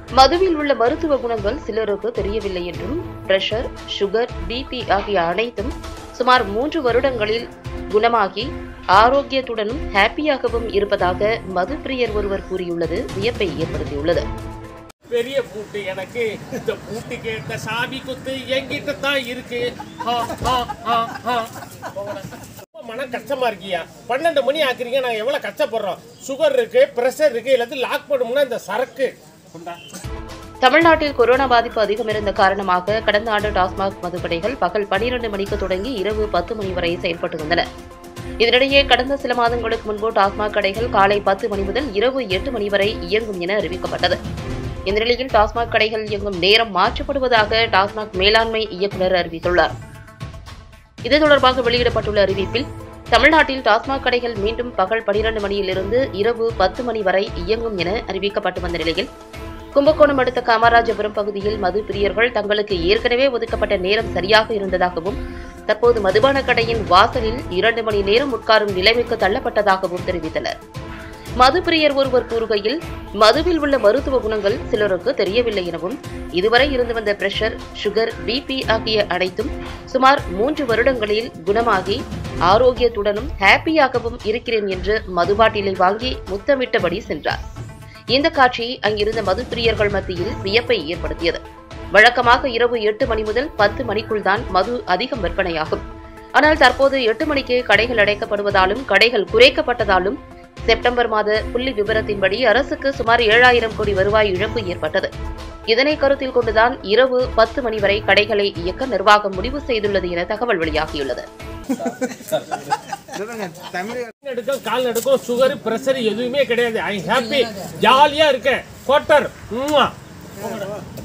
மதுவில் உள்ள மருத்துவ குணங்கள் சிலருக்கு தெரியவில்லை என்றும் பிரஷர் சுகர் பிபி ஆகிய அனைத்தும் சுமார் மூன்று வருடங்களில் குணமாகி ஆரோக்கியத்துடனும் ஹாப்பியாகவும் இருப்பதாக மது பிரியர் ஒருவர் கூறியுள்ளது வியப்பை ஏற்படுத்தியுள்ளது பெரிய பூட்டு எனக்கு இந்த பூட்டுக்கு இந்த சாவி குத்து என்கிட்ட தான் இருக்கு ஆ, ஆ, ஆ, ஆ. ரொம்ப மன கஷ்டமா இருக்கியா பன்னெண்டு மணி ஆக்குறீங்க நாங்க எவ்வளவு கஷ்டப்படுறோம் சுகர் இருக்கு பிரஷர் இருக்கு எல்லாத்தையும் லாக் பண்ணணும்னா இந்த சரக்கு கொண்டா. தமிழ்நாட்டில் கொரோனா பாதிப்பு அதிகம் இருந்த காரணமாக கடந்த ஆண்டு டாஸ்மாக் மதுக்கடைகள் பகல் 12 மணிக்கு தொடங்கி இரவு பத்து மணி வரை செயல்பட்டு வந்தன இதனிடையே கடந்த சில மாதங்களுக்கு முன்பு டாஸ்மாக் கடைகள் காலை பத்து மணி முதல் இரவு எட்டு மணி வரை இயங்கும் என அறிவிக்கப்பட்டது இந்த நிலையில் டாஸ்மாக் கடைகள் இயங்கும் நேரம் மாற்றப்படுவதாக டாஸ்மாக் மேலாண்மை இயக்குநர் அறிவித்துள்ளார் இது தொடர்பாக வெளியிடப்பட்டுள்ள அறிவிப்பில் தமிழ்நாட்டில் டாஸ்மாக் கடைகள் மீண்டும் பகல் 12 மணியிலிருந்து இரவு பத்து மணி வரை இயங்கும் என அறிவிக்கப்பட்டு வந்த நிலையில் கும்பகோணம் அடுத்த காமராஜபுரம் பகுதியில் மது பிரியர்கள் தங்களுக்கு ஏற்கனவே ஒதுக்கப்பட்ட நேரம் சரியாக இருந்ததாகவும் தற்போது மதுபான கடையின் வாசலில் இரண்டு மணி நேரம் உட்காரும் நிலைமைக்கு தள்ளப்பட்டதாகவும் தெரிவித்தனர் மது பிரியர் ஒருவர் கூறுகையில் மதுவில் உள்ள மருத்துவ குணங்கள் சிலருக்கு தெரியவில்லை எனவும் இதுவரை இருந்து வந்த பிரஷர் சுகர் பிபி ஆகிய அனைத்தும் சுமார் மூன்று வருடங்களில் குணமாகி ஆரோக்கியத்துடனும் ஹாப்பியாகவும் இருக்கிறேன் என்று மதுபாட்டிலை வாங்கி முத்தமிட்டபடி சென்றார் இந்த காட்சி அங்கிருந்த மது பிரியர்கள் மத்தியில் வியப்பை ஏற்படுத்தியது வழக்கமாக இரவு எட்டு மணி முதல் பத்து மணிக்குள் தான் மது அதிகம் விற்பனையாகும் ஆனால் தற்போது எட்டு மணிக்கு கடைகள் அடைக்கப்படுவதாலும் கடைகள் குறைக்கப்பட்டதாலும் செப்டம்பர் மாத புள்ளி விவரத்தின்படி அரசுக்கு சுமார் ஏழாயிரம் கோடி வருவாய் இழப்பு ஏற்பட்டது இதனை கருத்தில் கொண்டுதான் இரவு பத்து மணி வரை கடைகளை இயக்க நிர்வாகம் முடிவு செய்துள்ளது என தகவல் வெளியாகியுள்ளது நடுக்கம் கால் நடுக்கம் சுகர் பிரஷர் எதுவுமே கிடையாது ஐ ஹாப்பி ஜாலியா இருக்கேன் குவார்டர்